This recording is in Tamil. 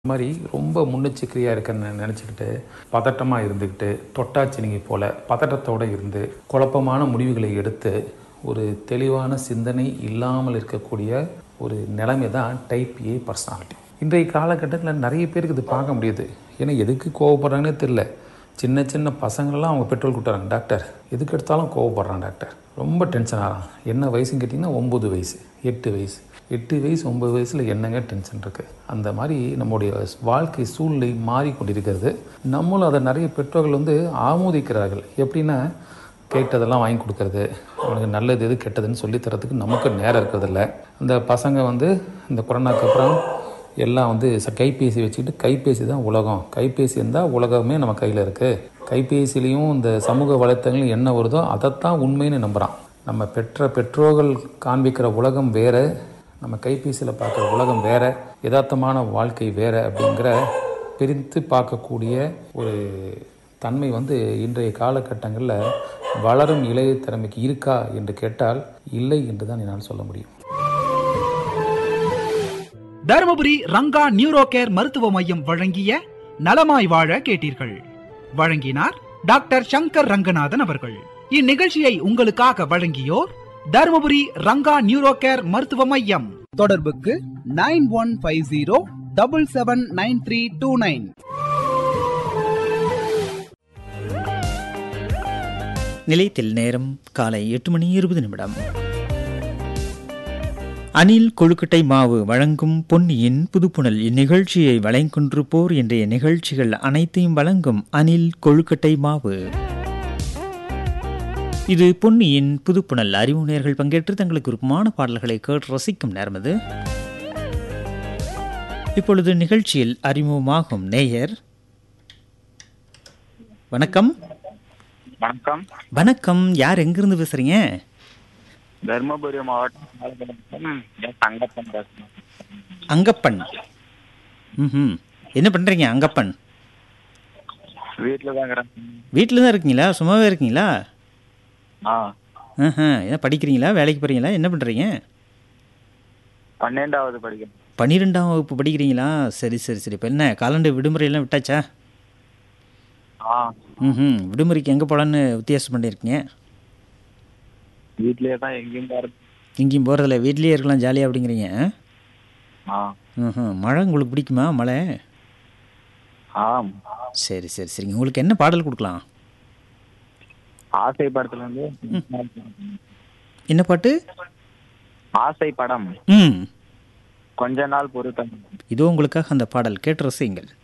மாதிரி ரொம்ப முன்னெச்சரிக்கையாக இருக்கன்னு நினச்சிக்கிட்டு பதட்டமாக இருந்துக்கிட்டு தொட்டாச்சினிங்கி போல பதட்டத்தோடு இருந்து குழப்பமான முடிவுகளை எடுத்து ஒரு தெளிவான சிந்தனை இல்லாமல் இருக்கக்கூடிய ஒரு நிலைமை தான் டைப் ஏ பர்சனாலிட்டி இன்றைய காலகட்டத்தில் நிறைய பேருக்கு இது பார்க்க முடியுது ஏன்னா எதுக்கு கோவப்படுறாங்கன்னே தெரில சின்ன சின்ன பசங்களெல்லாம் அவங்க பெட்ரோல் கொடுத்துறாங்க டாக்டர் எதுக்கு எடுத்தாலும் கோவப்படுறான் டாக்டர் ரொம்ப டென்ஷன் ஆகிறான் என்ன வயசுன்னு கேட்டிங்கன்னா ஒம்பது வயசு எட்டு வயசு எட்டு வயசு ஒம்பது வயசில் என்னங்க டென்ஷன் இருக்குது அந்த மாதிரி நம்முடைய வாழ்க்கை சூழ்நிலை மாறிக்கொண்டிருக்கிறது நம்மளும் அதை நிறைய பெற்றோர்கள் வந்து ஆமோதிக்கிறார்கள் எப்படின்னா கேட்டதெல்லாம் வாங்கி கொடுக்கறது அவனுக்கு நல்லது எது கெட்டதுன்னு சொல்லி தரத்துக்கு நமக்கு நேரம் இருக்கிறதில்ல அந்த பசங்க வந்து இந்த கொரோனாக்கு அப்புறம் எல்லாம் வந்து ச- கைபேசி வச்சுக்கிட்டு கைபேசி தான் உலகம் கைபேசி இருந்தால் உலகமே நம்ம கையில் இருக்குது கைபேசிலையும் இந்த சமூக வலைத்தளங்கள் என்ன வருதோ அதைத்தான் உண்மைன்னு நம்புகிறான் நம்ம பெற்ற பெற்றோர்கள் காண்பிக்கிற உலகம் வேறு நம்ம கைபேசியில் பார்க்குற உலகம் வேறு யதார்த்தமான வாழ்க்கை வேறு அப்படிங்கிற பிரித்து பார்க்கக்கூடிய ஒரு தன்மை வந்து இன்றைய காலகட்டங்களில் வளரும் இளைய திறமைக்கு இருக்கா என்று கேட்டால் இல்லை என்று தான் என்னால் சொல்ல முடியும் தருமபுரி ரங்கா நியூரோ கேர் மருத்துவ மையம் வழங்கிய நலமாய் வாழ கேட்டீர்கள் வழங்கினார் டாக்டர் சங்கர் ரங்கநாதன் அவர்கள் இந்நிகழ்ச்சியை உங்களுக்காக வழங்கியோர் தருமபுரி ரங்கா நியூரோ கேர் மருத்துவ மையம் தொடர்புக்கு nine one five zero double seven nine three two nine நிலையத்தில் நேரம் காலை எட்டு மணி இருபது நிமிடம் அணில் கொழுக்கட்டை மாவு வழங்கும் பொன்னியின் புதுப்புணல் இந்நிகழ்ச்சியை வழங்கொன்றிருப்போர் இன்றைய நிகழ்ச்சிகள் அனைத்தையும் வழங்கும் அணில் கொழுக்கட்டை மாவு இது பொன்னியின் புதுப்புணல் அறிவுநேர்கள் பங்கேற்று தங்களுக்கு விருப்பமான பாடல்களை கேட்டு ரசிக்கும் நேரம் இது இப்பொழுது நிகழ்ச்சியில் அறிமுகமாகும் நேயர் வணக்கம் வணக்கம் வணக்கம் யார் எங்கிருந்து பேசுறீங்க தருமபுரி மாவட்டம் பாலகுளம் என் தங்கப்பன் பேசுறேன் அங்கப்பன் ம் என்ன பண்ணுறீங்க அங்கப்பன் வீட்டில் தான் இருக்கிறேன் வீட்டில் தான் இருக்கீங்களா சும்மாவே இருக்கீங்களா ஆ ஆஹா என்ன படிக்கிறீங்களா வேலைக்கு போகிறீங்களா என்ன பண்ணுறீங்க பன்னெண்டாவது படிக்கிறேன் பன்னிரெண்டாம் வகுப்பு படிக்கிறீங்களா சரி சரி சரி இப்போ என்ன காலண்டர் விடுமுறையெல்லாம் விட்டாச்சா ஆ ம் விடுமுறைக்கு எங்கே போகலான்னு வித்தியாசம் பண்ணியிருக்கீங்க வீட்லயே தான் எங்கேயும் போறது எங்கேயும் போகிறதில்ல வீட்லேயே இருக்கலாம் ஜாலியாக அப்படிங்கிறீங்க ஆ ம் மழை உங்களுக்கு பிடிக்குமா மழை ஆ சரி சரி சரிங்க உங்களுக்கு என்ன பாடல் கொடுக்கலாம் ஆசை படத்துல இருந்து என்ன பாட்டு ஆசை படம் ம் கொஞ்ச நாள் பொறுத்தம் இதோ உங்களுக்காக அந்த பாடல் கேட்டு ரசியுங்கள்